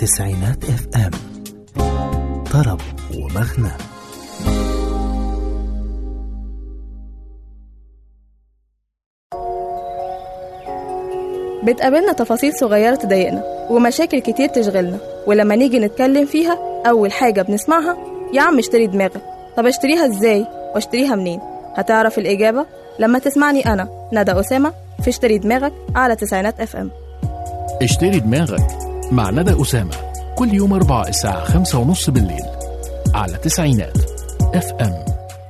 تسعينات اف ام طرب ومغنى بتقابلنا تفاصيل صغيرة تضايقنا ومشاكل كتير تشغلنا ولما نيجي نتكلم فيها أول حاجة بنسمعها يا عم اشتري دماغك طب اشتريها ازاي واشتريها منين هتعرف الإجابة لما تسمعني أنا ندى أسامة في اشتري دماغك على تسعينات اف ام اشتري دماغك مع ندى أسامة كل يوم أربعة الساعة خمسة ونص بالليل على تسعينات اف ام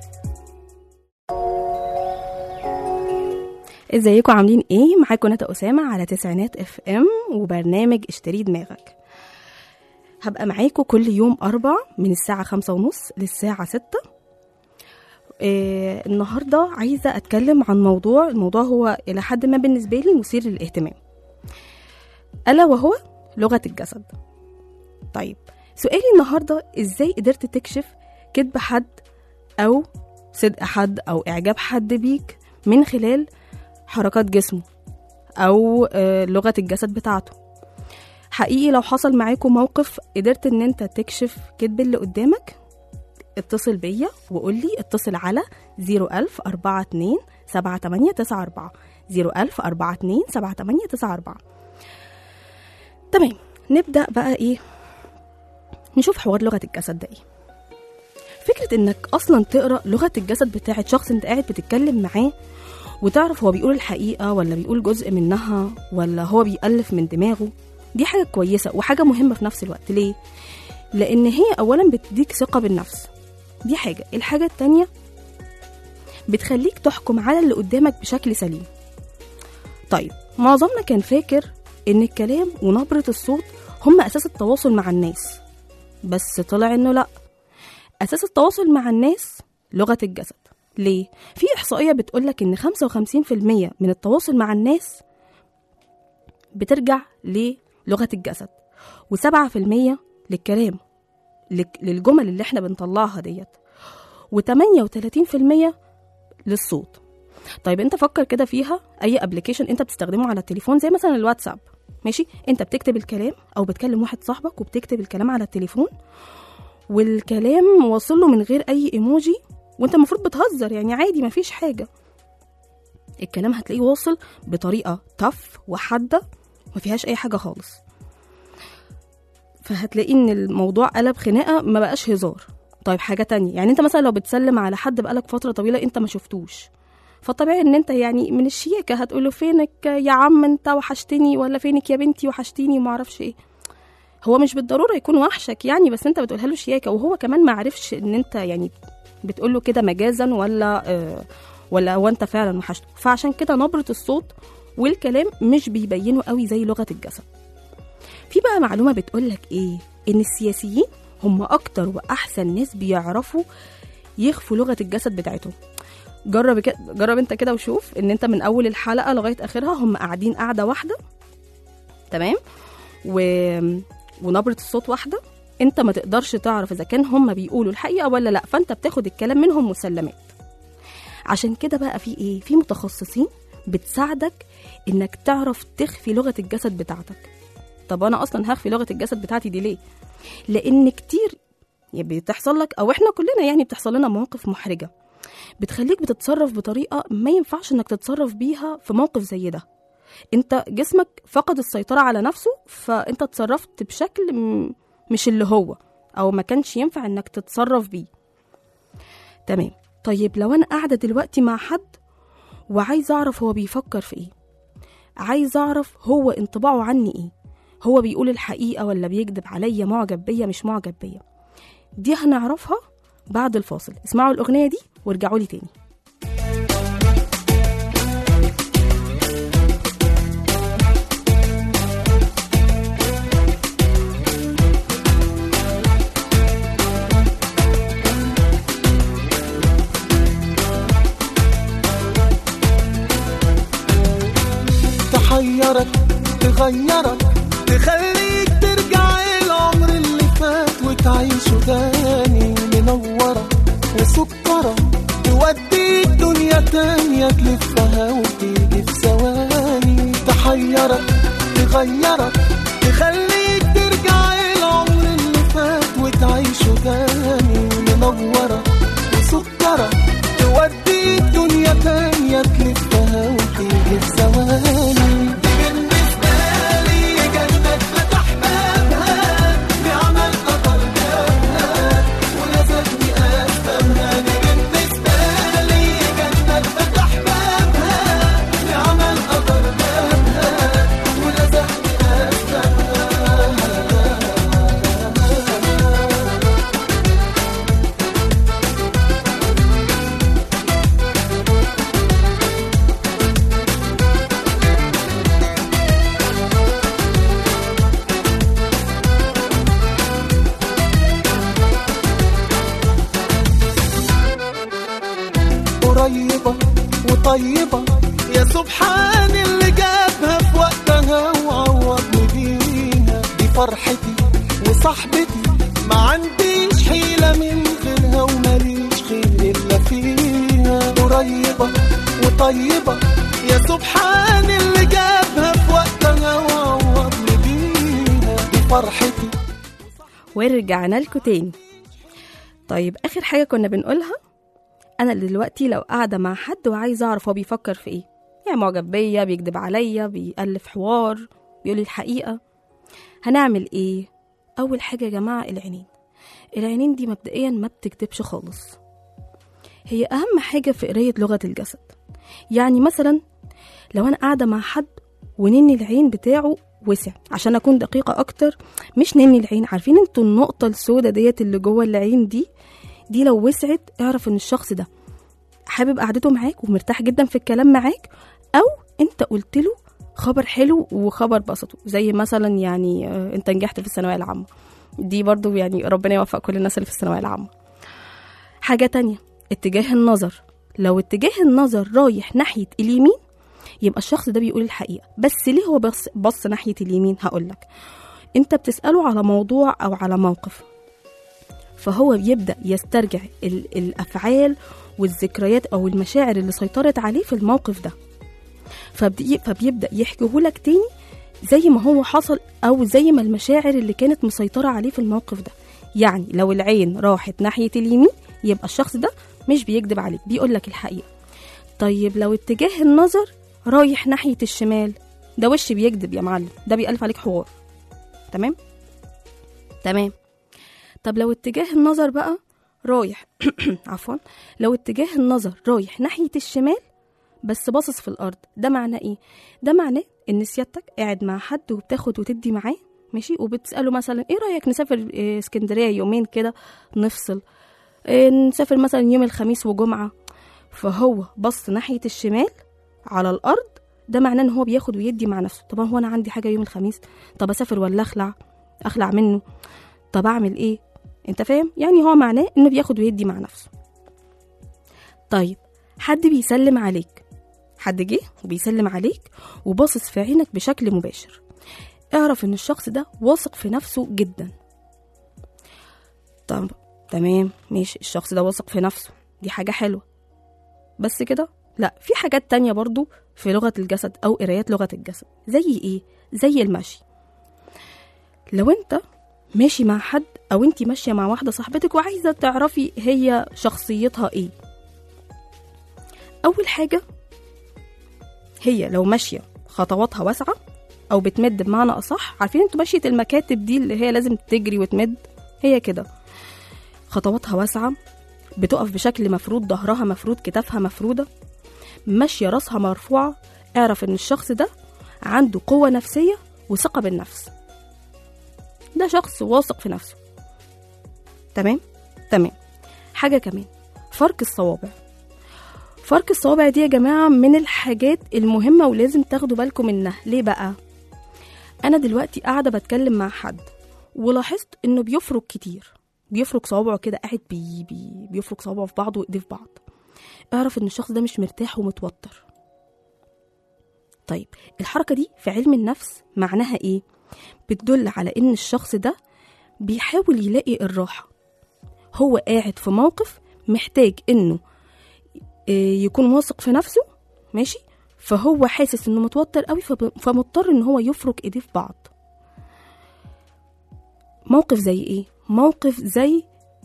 ازيكم عاملين ايه معاكم ندى أسامة على تسعينات اف ام وبرنامج اشتري دماغك هبقى معاكم كل يوم أربع من الساعة خمسة ونص للساعة ستة إيه النهاردة عايزة أتكلم عن موضوع الموضوع هو إلى حد ما بالنسبة لي مثير للاهتمام ألا وهو لغة الجسد طيب سؤالي النهاردة إزاي قدرت تكشف كذب حد أو صدق حد أو إعجاب حد بيك من خلال حركات جسمه أو آه، لغة الجسد بتاعته حقيقي لو حصل معاكم موقف قدرت ان انت تكشف كذب اللي قدامك اتصل بيا وقول لي اتصل على 01000 42 7894 01000 42 7894 تمام نبدأ بقى ايه نشوف حوار لغة الجسد ده ايه فكرة انك اصلا تقرا لغة الجسد بتاعت شخص انت قاعد بتتكلم معاه وتعرف هو بيقول الحقيقة ولا بيقول جزء منها ولا هو بيألف من دماغه دي حاجة كويسة وحاجة مهمة في نفس الوقت ليه؟ لأن هي أولا بتديك ثقة بالنفس دي حاجة الحاجة التانية بتخليك تحكم على اللي قدامك بشكل سليم طيب معظمنا كان فاكر إن الكلام ونبرة الصوت هم أساس التواصل مع الناس بس طلع إنه لأ أساس التواصل مع الناس لغة الجسد ليه؟ في إحصائية بتقولك إن 55% من التواصل مع الناس بترجع للغة الجسد و7% للكلام لك- للجمل اللي احنا بنطلعها ديت و38% للصوت طيب انت فكر كده فيها اي ابلكيشن انت بتستخدمه على التليفون زي مثلا الواتساب ماشي انت بتكتب الكلام او بتكلم واحد صاحبك وبتكتب الكلام على التليفون والكلام واصل له من غير اي ايموجي وانت المفروض بتهزر يعني عادي مفيش حاجه الكلام هتلاقيه واصل بطريقه تف وحاده ما فيهاش اي حاجه خالص فهتلاقي ان الموضوع قلب خناقه ما بقاش هزار طيب حاجه تانية يعني انت مثلا لو بتسلم على حد بقالك فتره طويله انت ما شفتوش فطبيعي ان انت يعني من الشياكه هتقوله فينك يا عم انت وحشتني ولا فينك يا بنتي وحشتيني وما اعرفش ايه هو مش بالضروره يكون وحشك يعني بس انت بتقولها له شياكه وهو كمان ما عرفش ان انت يعني بتقول له كده مجازا ولا آه ولا هو انت فعلا وحشته فعشان كده نبره الصوت والكلام مش بيبينوا قوي زي لغه الجسد في بقى معلومه بتقولك ايه ان السياسيين هم اكتر واحسن ناس بيعرفوا يخفوا لغه الجسد بتاعتهم جرب كده جرب انت كده وشوف ان انت من اول الحلقه لغايه اخرها هم قاعدين قاعده واحده تمام و... ونبره الصوت واحده انت ما تقدرش تعرف اذا كان هم بيقولوا الحقيقه ولا لا فانت بتاخد الكلام منهم مسلمات عشان كده بقى في ايه في متخصصين بتساعدك انك تعرف تخفي لغه الجسد بتاعتك طب انا اصلا هخفي لغه الجسد بتاعتي دي ليه لان كتير يعني بتحصل لك او احنا كلنا يعني بتحصل لنا مواقف محرجه بتخليك بتتصرف بطريقه ما ينفعش انك تتصرف بيها في موقف زي ده انت جسمك فقد السيطره على نفسه فانت اتصرفت بشكل م- مش اللي هو او ما كانش ينفع انك تتصرف بيه تمام طيب لو انا قاعده دلوقتي مع حد وعايزه اعرف هو بيفكر في ايه عايزه اعرف هو انطباعه عني ايه هو بيقول الحقيقه ولا بيكذب عليا معجب بيا مش معجب بيا دي هنعرفها بعد الفاصل اسمعوا الاغنيه دي وارجعوا لي تاني تحيرك تغيرك تخليك ترجع العمر اللي فات وتعيشه تاني منورة وسكرة تودي الدنيا تانية تلفها وتيجي في ثواني تحيرك تغيرك تخليك ترجع منورة وسكرة تودي الدنيا تانية تلفها وتيجي في ثواني دي بالنسبة لي جنة فتح بابها بعمل قطر جابها ولازمني أفهمها دي بالنسبة لي جنة فتح بابها بعمل قطر جابها ولازمني أفهمها قريبة وطيبة يا سبحان اللي جابها في وقتها وعوضني بيها دي فرحتي وصاحبتي ما عنديش حيلة من غيرها وماليش خير إلا فيها قريبة وطيبة يا سبحان اللي جابها في وقتها وعوضني بيها دي فرحتي ورجعنا لكم تاني طيب آخر حاجة كنا بنقولها أنا دلوقتي لو قاعدة مع حد وعايزة أعرف هو بيفكر في إيه يعني معجب بيا بيكذب عليا بيألف حوار بيقولي الحقيقة هنعمل إيه؟ أول حاجة يا جماعة العينين العينين دي مبدئيا ما بتكذبش خالص هي أهم حاجة في قراية لغة الجسد يعني مثلا لو أنا قاعدة مع حد ونني العين بتاعه وسع عشان أكون دقيقة أكتر مش نني العين عارفين انتوا النقطة السوداء ديت اللي جوه العين دي دي لو وسعت اعرف ان الشخص ده حابب قعدته معاك ومرتاح جدا في الكلام معاك او انت قلت له خبر حلو وخبر بسطه زي مثلا يعني آه، انت نجحت في الثانويه العامه دي برضو يعني ربنا يوفق كل الناس اللي في الثانويه العامه حاجه تانية اتجاه النظر لو اتجاه النظر رايح ناحيه اليمين يبقى الشخص ده بيقول الحقيقه بس ليه هو بص, بص ناحيه اليمين هقولك انت بتساله على موضوع او على موقف فهو بيبدا يسترجع ال- الافعال والذكريات او المشاعر اللي سيطرت عليه في الموقف ده فبدي فبيبدا يحكيه لك تاني زي ما هو حصل او زي ما المشاعر اللي كانت مسيطره عليه في الموقف ده يعني لو العين راحت ناحيه اليمين يبقى الشخص ده مش بيكذب عليك بيقول لك الحقيقه طيب لو اتجاه النظر رايح ناحيه الشمال ده وش بيكذب يا معلم ده بيألف عليك حوار تمام تمام طب لو اتجاه النظر بقى رايح عفوا لو اتجاه النظر رايح ناحية الشمال بس باصص في الأرض ده معناه إيه؟ ده معناه إن سيادتك قاعد مع حد وبتاخد وتدي معاه ماشي وبتسأله مثلا إيه رأيك نسافر إيه، اسكندرية يومين كده نفصل إيه نسافر مثلا يوم الخميس وجمعة فهو بص ناحية الشمال على الأرض ده معناه إن هو بياخد ويدي مع نفسه طب هو أنا عندي حاجة يوم الخميس طب أسافر ولا أخلع أخلع منه طب أعمل إيه انت فاهم يعني هو معناه انه بياخد ويدي مع نفسه طيب حد بيسلم عليك حد جه وبيسلم عليك وباصص في عينك بشكل مباشر اعرف ان الشخص ده واثق في نفسه جدا طب تمام ماشي الشخص ده واثق في نفسه دي حاجة حلوة بس كده لا في حاجات تانية برضو في لغة الجسد أو قرايات لغة الجسد زي إيه؟ زي المشي لو أنت ماشي مع حد او انت ماشيه مع واحده صاحبتك وعايزه تعرفي هي شخصيتها ايه اول حاجه هي لو ماشيه خطواتها واسعه او بتمد بمعنى اصح عارفين انتوا ماشيه المكاتب دي اللي هي لازم تجري وتمد هي كده خطواتها واسعه بتقف بشكل مفروض ظهرها مفروض كتافها مفروده ماشيه راسها مرفوعه اعرف ان الشخص ده عنده قوه نفسيه وثقه بالنفس ده شخص واثق في نفسه تمام تمام حاجة كمان فرق الصوابع فرق الصوابع دي يا جماعة من الحاجات المهمة ولازم تاخدوا بالكم منها ليه بقى أنا دلوقتي قاعدة بتكلم مع حد ولاحظت إنه بيفرك كتير بيفرك صوابعه كده قاعد بي بي بيفرك صوابعه في بعض وإيديه في بعض اعرف إن الشخص ده مش مرتاح ومتوتر طيب الحركة دي في علم النفس معناها إيه؟ بتدل على إن الشخص ده بيحاول يلاقي الراحة هو قاعد في موقف محتاج إنه آه، يكون واثق في نفسه ماشي فهو حاسس إنه متوتر قوي فب- فمضطر إن هو يفرك إيديه في بعض موقف زي إيه؟ موقف زي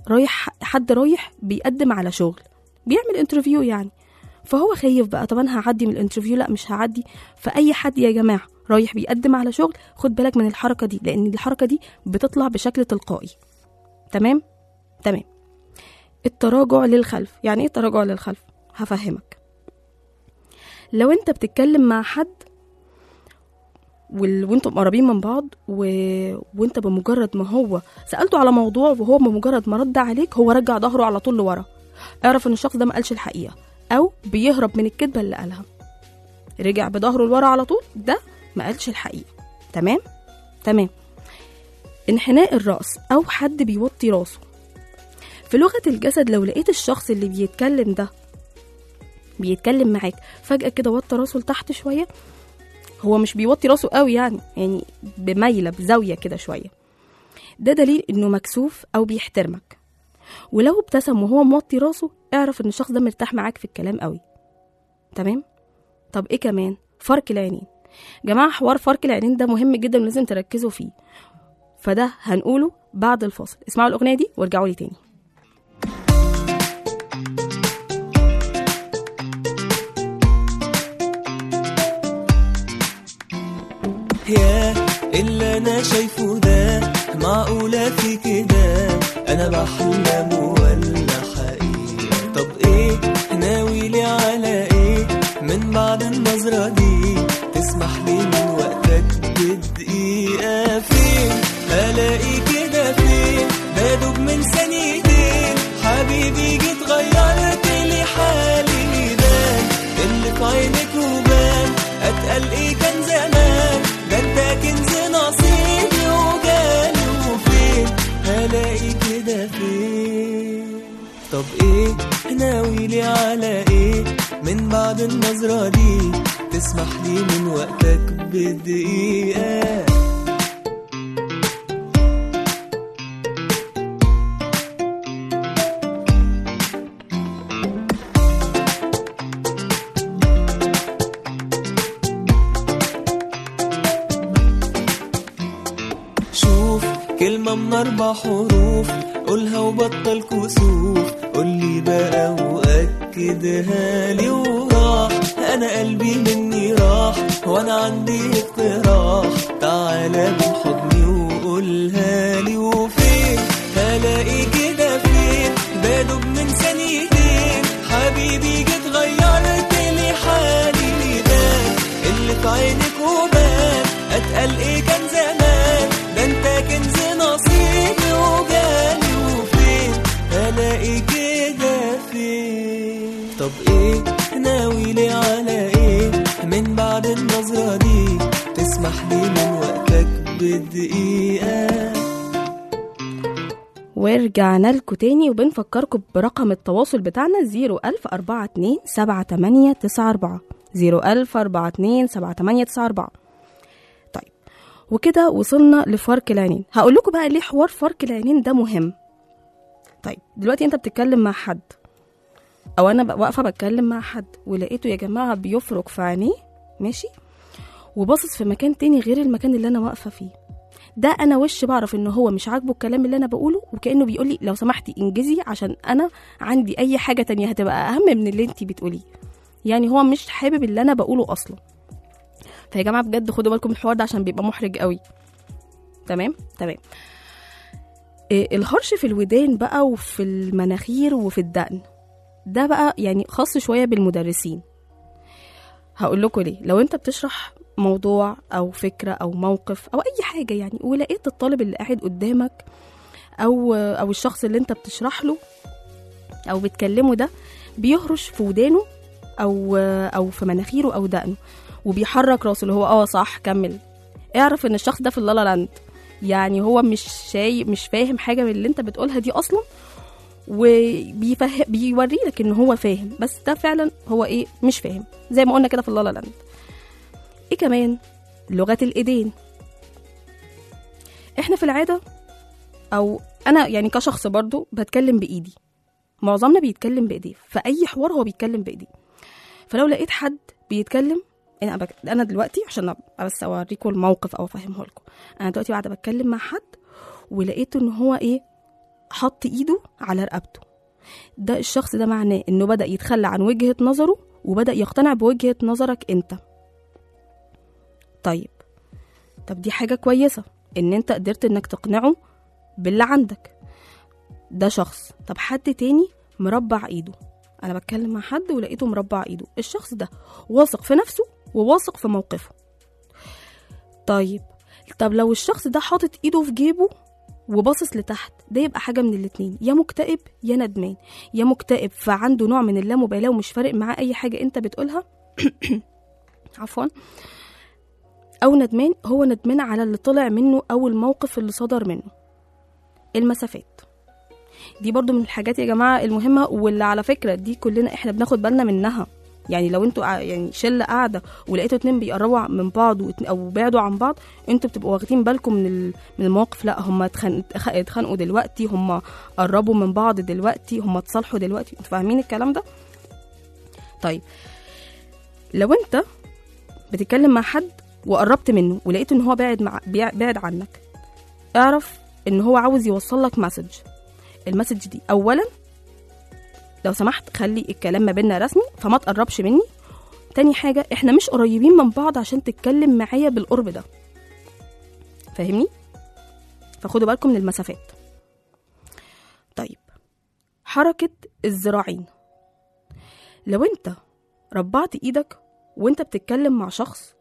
رايح حد رايح بيقدم على شغل بيعمل انترفيو يعني فهو خايف بقى طب انا هعدي من الانترفيو لا مش هعدي فاي حد يا جماعه رايح بيقدم على شغل خد بالك من الحركه دي لان الحركه دي بتطلع بشكل تلقائي تمام تمام التراجع للخلف يعني ايه التراجع للخلف هفهمك لو انت بتتكلم مع حد وال... وانتم قريبين من بعض و... وانت بمجرد ما هو سالته على موضوع وهو بمجرد ما رد عليك هو رجع ظهره على طول لورا اعرف ان الشخص ده ما قالش الحقيقه او بيهرب من الكذبه اللي قالها رجع بظهره لورا على طول ده ما قالش الحقيقه تمام تمام انحناء الراس او حد بيوطي راسه في لغه الجسد لو لقيت الشخص اللي بيتكلم ده بيتكلم معاك فجاه كده وطى راسه لتحت شويه هو مش بيوطي راسه قوي يعني يعني بميله بزاويه كده شويه ده دليل انه مكسوف او بيحترمك ولو ابتسم وهو موطي راسه اعرف ان الشخص ده مرتاح معاك في الكلام قوي تمام طب ايه كمان فرق العينين جماعه حوار فرق العينين ده مهم جدا ولازم تركزوا فيه فده هنقوله بعد الفاصل اسمعوا الاغنيه دي وارجعوا لي تاني يا اللي انا شايفه ده معقولة في كده انا بحلم ولا حقيقة طب ايه ناوي لي على ايه من بعد النظرة دي تسمح لي من وقتك بدقيقة فين هلاقي كده فين بدوب من ثانيتين حبيبي جيت غيرت لي حالي بان اللي في عينك وبان اتقل ايه كان زمان ده انت كنز نصيبي وجالي وفين هلاقي كده فين طب ايه ناوي لي على ايه من بعد النظرة دي تسمح لي من وقتك بدقيقة شوف كلمة من أربع حروف قولها وبطل كسوف قولي بقى وأكدها لي وراح أنا قلبي مني راح وأنا عندي اقتراح تعالى من حضني وقولها لي وفين هلاقي كده فين بدوب من ثانيتين حبيبي جيت غيرت لي حالي بان اللي في عينك وبان اتقل ايه كان زمان ده انت كنز نصيبي وجالي وفين هلاقي كده فين طب ايه ناوي لي على ايه من بعد النظرة دي تسمح لي من وقتك بدقيقة ورجعنا لكم تاني وبنفكركم برقم التواصل بتاعنا 01042 7894 01042 7894 طيب وكده وصلنا لفرق العينين هقول لكم بقى ليه حوار فرق العينين ده مهم طيب دلوقتي انت بتتكلم مع حد او انا بقى واقفه بتكلم مع حد ولقيته يا جماعه بيفرك في عينيه ماشي وباصص في مكان تاني غير المكان اللي انا واقفه فيه ده انا وش بعرف ان هو مش عاجبه الكلام اللي انا بقوله وكانه بيقول لي لو سمحتي انجزي عشان انا عندي اي حاجه تانية هتبقى اهم من اللي انت بتقوليه يعني هو مش حابب اللي انا بقوله اصلا فيا جماعه بجد خدوا بالكم من الحوار ده عشان بيبقى محرج قوي تمام تمام إيه الهرش في الودان بقى وفي المناخير وفي الدقن ده بقى يعني خاص شويه بالمدرسين هقول لكم ليه لو انت بتشرح موضوع او فكره او موقف او اي حاجه يعني ولقيت الطالب اللي قاعد قدامك او او الشخص اللي انت بتشرح له او بتكلمه ده بيهرش في ودانه او او في مناخيره او دقنه وبيحرك راسه اللي هو اه صح كمل اعرف ان الشخص ده في اللالا لاند يعني هو مش شايف مش فاهم حاجه من اللي انت بتقولها دي اصلا وبيفهم بيوري لك ان هو فاهم بس ده فعلا هو ايه مش فاهم زي ما قلنا كده في اللالا لاند ايه كمان لغه الايدين احنا في العاده او انا يعني كشخص برضو بتكلم بايدي معظمنا بيتكلم بايديه في اي حوار هو بيتكلم بايديه فلو لقيت حد بيتكلم انا بك... انا دلوقتي عشان أبقى بس اوريكم الموقف او افهمه لكم انا دلوقتي قاعده بتكلم مع حد ولقيته ان هو ايه حط ايده على رقبته ده الشخص ده معناه انه بدأ يتخلى عن وجهة نظره وبدأ يقتنع بوجهة نظرك انت طيب طب دي حاجة كويسة ان انت قدرت انك تقنعه باللي عندك ده شخص طب حد تاني مربع ايده انا بتكلم مع حد ولقيته مربع ايده الشخص ده واثق في نفسه وواثق في موقفه طيب طب لو الشخص ده حاطط ايده في جيبه وباصص لتحت ده يبقى حاجه من الاتنين يا مكتئب يا ندمان يا مكتئب فعنده نوع من اللامبالاه ومش فارق معاه اي حاجه انت بتقولها عفوا او ندمان هو ندمان على اللي طلع منه او الموقف اللي صدر منه المسافات دي برضو من الحاجات يا جماعه المهمه واللي على فكره دي كلنا احنا بناخد بالنا منها يعني لو انتوا قاع- يعني شله قاعده ولقيتوا اتنين بيقربوا من بعض واتن- او بعدوا عن بعض انتوا بتبقوا واخدين بالكم من ال- من المواقف لا هم اتخن- اتخ- اتخانقوا دلوقتي هم قربوا من بعض دلوقتي هم اتصالحوا دلوقتي انتوا فاهمين الكلام ده طيب لو انت بتتكلم مع حد وقربت منه ولقيت ان هو بعد مع بيع- بعد عنك اعرف ان هو عاوز يوصل لك مسج المسج دي اولا لو سمحت خلي الكلام ما بيننا رسمي فما تقربش مني تاني حاجة احنا مش قريبين من بعض عشان تتكلم معايا بالقرب ده فاهمني فخدوا بالكم من المسافات طيب حركة الذراعين لو انت ربعت ايدك وانت بتتكلم مع شخص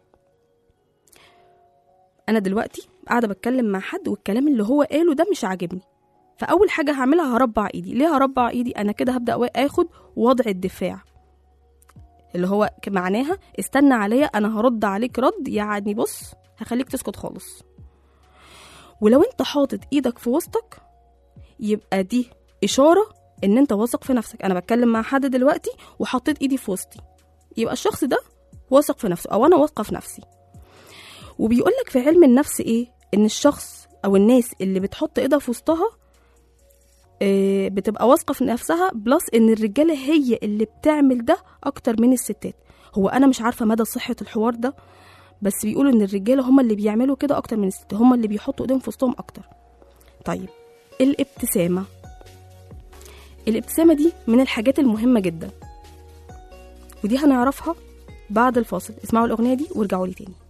انا دلوقتي قاعده بتكلم مع حد والكلام اللي هو قاله ده مش عاجبني فاول حاجه هعملها هربع ايدي ليه هربع ايدي انا كده هبدا اخد وضع الدفاع اللي هو ك- معناها استنى عليا انا هرد عليك رد يعني بص هخليك تسكت خالص ولو انت حاطط ايدك في وسطك يبقى دي اشاره ان انت واثق في نفسك انا بتكلم مع حد دلوقتي وحطيت ايدي في وسطي يبقى الشخص ده واثق في نفسه او انا واثقه في نفسي وبيقولك في علم النفس ايه ان الشخص او الناس اللي بتحط ايدها في وسطها آه، بتبقى واثقه في نفسها بلس ان الرجاله هي اللي بتعمل ده اكتر من الستات هو انا مش عارفه مدى صحه الحوار ده بس بيقولوا ان الرجاله هم اللي بيعملوا كده اكتر من الستات هم اللي بيحطوا ايديهم في وسطهم اكتر طيب الابتسامه الابتسامه دي من الحاجات المهمه جدا ودي هنعرفها بعد الفاصل اسمعوا الاغنيه دي وارجعوا لي تاني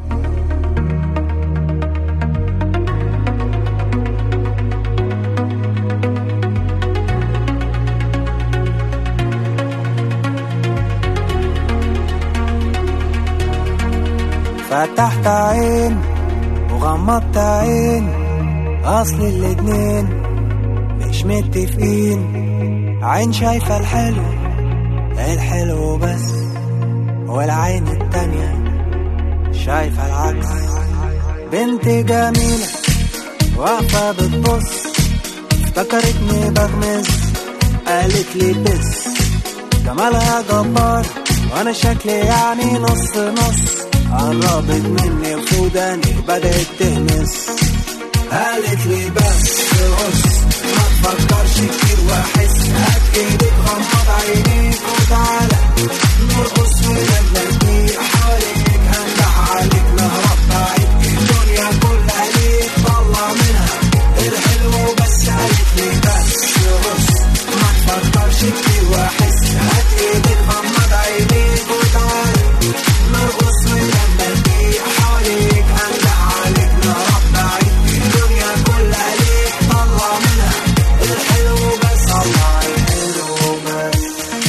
فتحت عين وغمضت عين اصل الاتنين مش متفقين عين شايفة الحلو الحلو بس والعين التانية شايفة العكس بنت جميلة واقفة بتبص افتكرتني بغمز قالت لي بس جمالها جبار وانا شكلي يعني نص نص قربت مني وفوداني بدأت تهمس قالت لي بس بص ما تفكرش كتير واحس هات ايدك غمض عينيك وتعالى نرقص ونبني حواليك هندح عليك نهرب بعيد الدنيا كلها ليك طلع منها الحلو بس قالت لي بس بص ما تفكرش كتير واحس هات ايدك غمض عينيك وتعالى نرقص ونبني حواليك هندح عليك نهرب بعيد الدنيا كلها ليك طلع منها الحلو بس طلع الحلو بس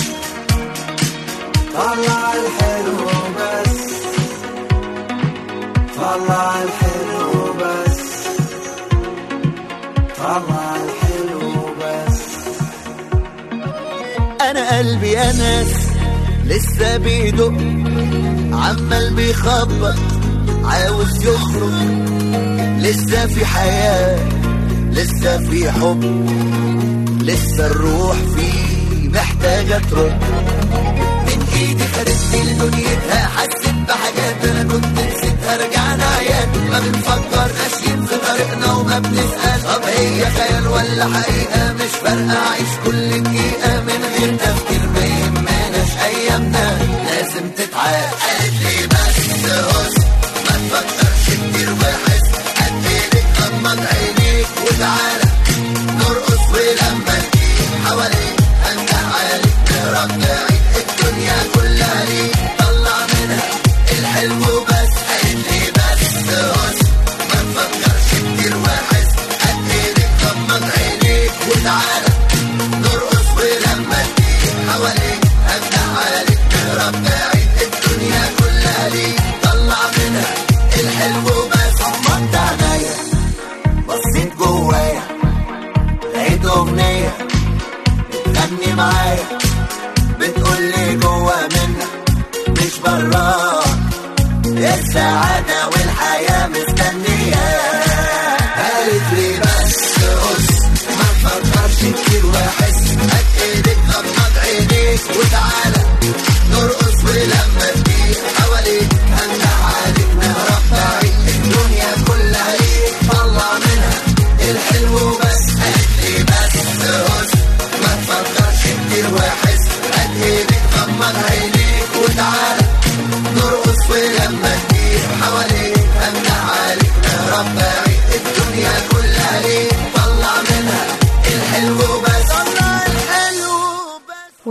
طلع الحلو بس طلع الحلو بس طلع الحلو بس انا قلبي يا ناس لسه بيدق عمال بيخبط عاوز يخرج لسه في حياة لسه في حب لسه الروح فيه محتاجة ترد من ايدي خدتني لدنيتها حسيت بحاجات انا كنت نسيتها رجعنا عيان ما بنفكر ماشيين في طريقنا وما بنسأل طب هي خيال ولا حقيقة مش فارقة اعيش كل دقيقة من غير تفكير ما يهمناش ايامنا لازم تتعاد قالت لي بس هس ما تفكرش كتير وحس قد ايدك غمض عينيك وتعالى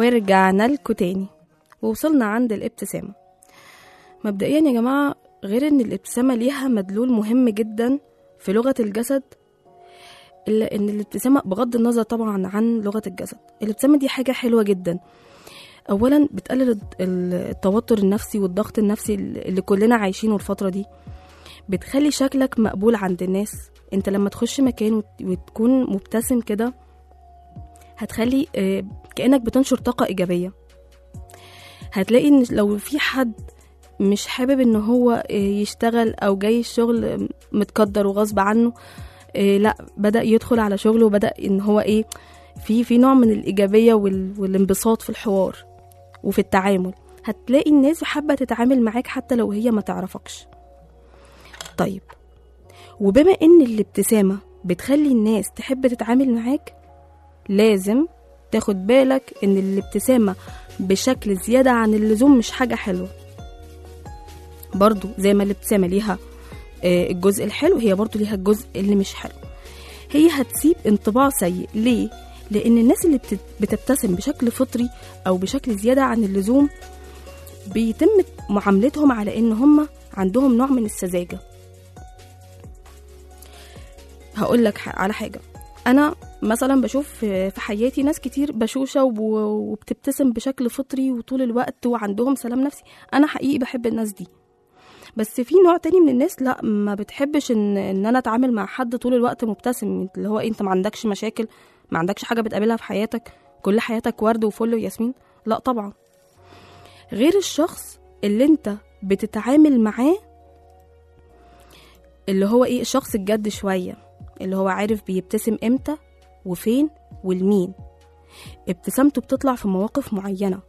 ورجعنا لكم تاني ووصلنا عند الابتسامة مبدئيا يا جماعة غير ان الابتسامة ليها مدلول مهم جدا في لغة الجسد إلا ان الابتسامة بغض النظر طبعا عن لغة الجسد الابتسامة دي حاجة حلوة جدا اولا بتقلل الد- ال- التوتر النفسي والضغط النفسي اللي كلنا عايشينه الفترة دي بتخلي شكلك مقبول عند الناس انت لما تخش مكان وت- وتكون مبتسم كده هتخلي آه، كأنك بتنشر طاقة إيجابية هتلاقي ان لو في حد مش حابب ان هو آه، يشتغل او جاي الشغل آه، متقدر وغصب عنه آه، لا بدأ يدخل على شغله وبدأ ان هو ايه في في نوع من الإيجابية وال- والانبساط في الحوار وفي التعامل هتلاقي الناس حابة تتعامل معاك حتى لو هي ما تعرفكش طيب وبما ان الابتسامة بتخلي الناس تحب تتعامل معاك لازم تاخد بالك ان الابتسامة بشكل زيادة عن اللزوم مش حاجة حلوة برضو زي ما الابتسامة ليها آه، الجزء الحلو هي برضو ليها الجزء اللي مش حلو هي هتسيب انطباع سيء ليه؟ لأن الناس اللي بتت- بتبتسم بشكل فطري أو بشكل زيادة عن اللزوم بيتم معاملتهم على إن هم عندهم نوع من السذاجة هقول لك على حاجة أنا مثلا بشوف في في حياتي ناس كتير بشوشة وب- وبتبتسم بشكل فطري وطول الوقت وعندهم سلام نفسي أنا حقيقي بحب الناس دي بس في نوع تاني من الناس لا ما بتحبش ان ان انا اتعامل مع حد طول الوقت مبتسم اللي هو إيه، انت ما عندكش مشاكل ما عندكش حاجه بتقابلها في حياتك كل حياتك ورد وفل وياسمين لا طبعا غير الشخص اللي انت بتتعامل معاه اللي هو ايه الشخص الجد شويه اللي هو عارف بيبتسم امتى وفين والمين ابتسامته بتطلع في مواقف معينه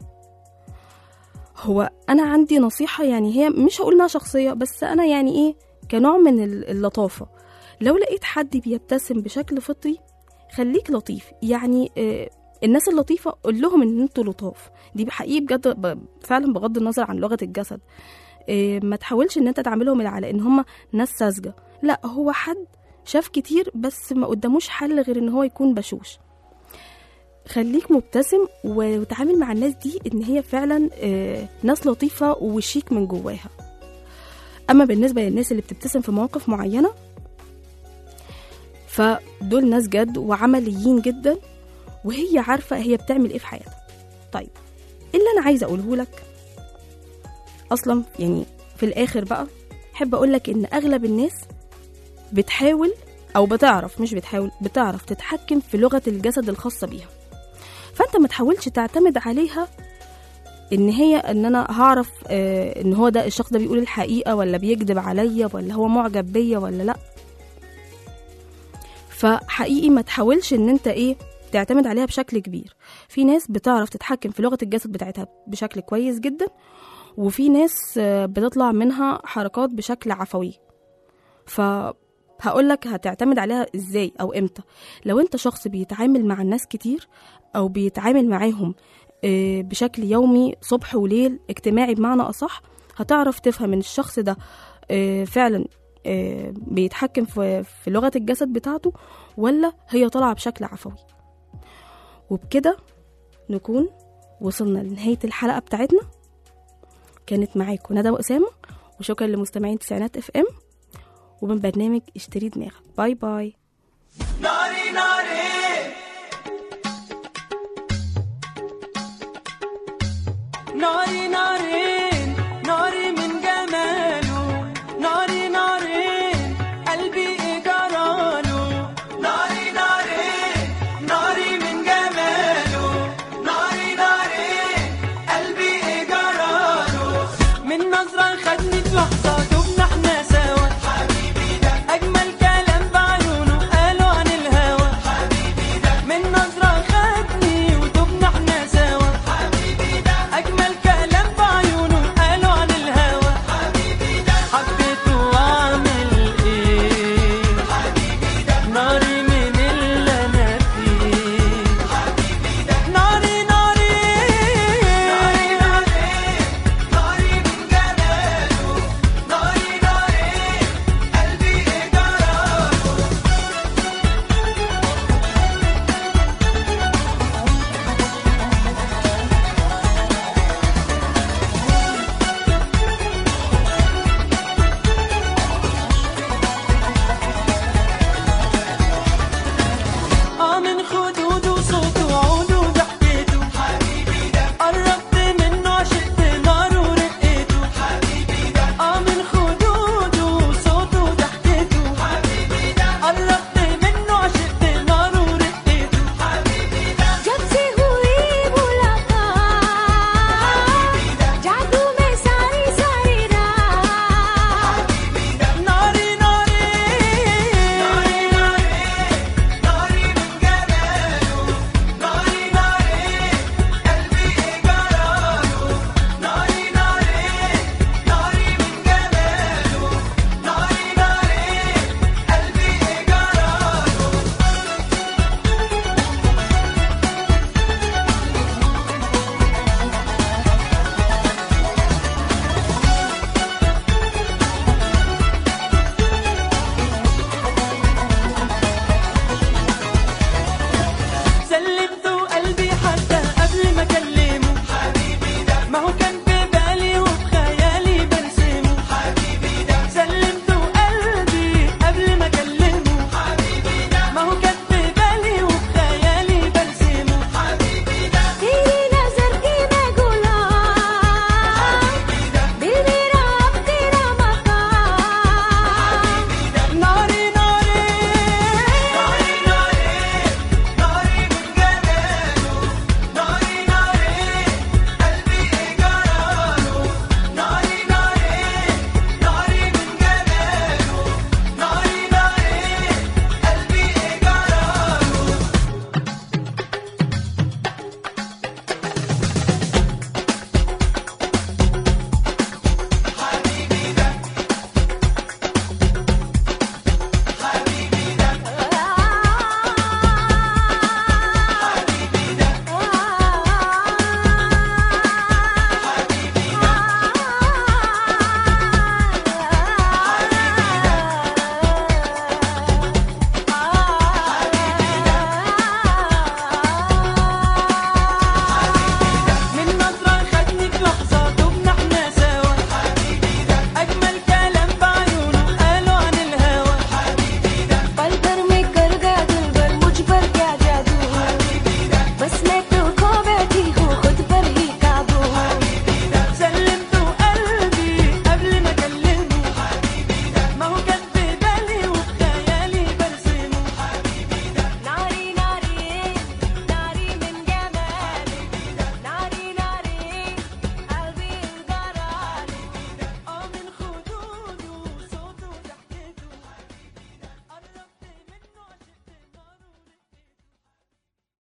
هو انا عندي نصيحه يعني هي مش هقول انها شخصيه بس انا يعني ايه كنوع من ال- اللطافه لو لقيت حد بيبتسم بشكل فطري خليك لطيف يعني آه، الناس اللطيفه قول لهم ان انتوا لطاف دي حقيقي بجد ب- فعلا بغض النظر عن لغه الجسد آه، ما تحاولش ان انت تعملهم على ان هم ناس ساذجه لا هو حد شاف كتير بس ما قداموش حل غير ان هو يكون بشوش خليك مبتسم و- وتعامل مع الناس دي ان هي فعلا آه، ناس لطيفه وشيك من جواها اما بالنسبه للناس اللي بتبتسم في مواقف معينه فدول ناس جد وعمليين جدا وهي عارفه هي بتعمل ايه في حياتها طيب إيه اللي انا عايزه اقوله لك اصلا يعني في الاخر بقى احب اقول لك ان اغلب الناس بتحاول او بتعرف مش بتحاول بتعرف تتحكم في لغه الجسد الخاصه بيها فانت ما تحاولش تعتمد عليها ان هي ان انا هعرف آه ان هو ده الشخص ده بيقول الحقيقه ولا بيكذب عليا ولا هو معجب بيا ولا لا فحقيقي ما تحاولش ان انت ايه تعتمد عليها بشكل كبير في ناس بتعرف تتحكم في لغه الجسد بتاعتها بشكل كويس جدا وفي ناس آه، بتطلع منها حركات بشكل عفوي فهقول لك هتعتمد عليها ازاي او امتى لو انت شخص بيتعامل مع الناس كتير او بيتعامل معاهم آه، بشكل يومي صبح وليل اجتماعي بمعنى اصح هتعرف تفهم ان الشخص ده آه، فعلا آه، بيتحكم في في لغه الجسد بتاعته ولا هي طالعه بشكل عفوي وبكده نكون وصلنا لنهايه الحلقه بتاعتنا كانت معاكم ندى واسامه وشكرا لمستمعين تسعينات اف ام ومن برنامج اشتري دماغك باي باي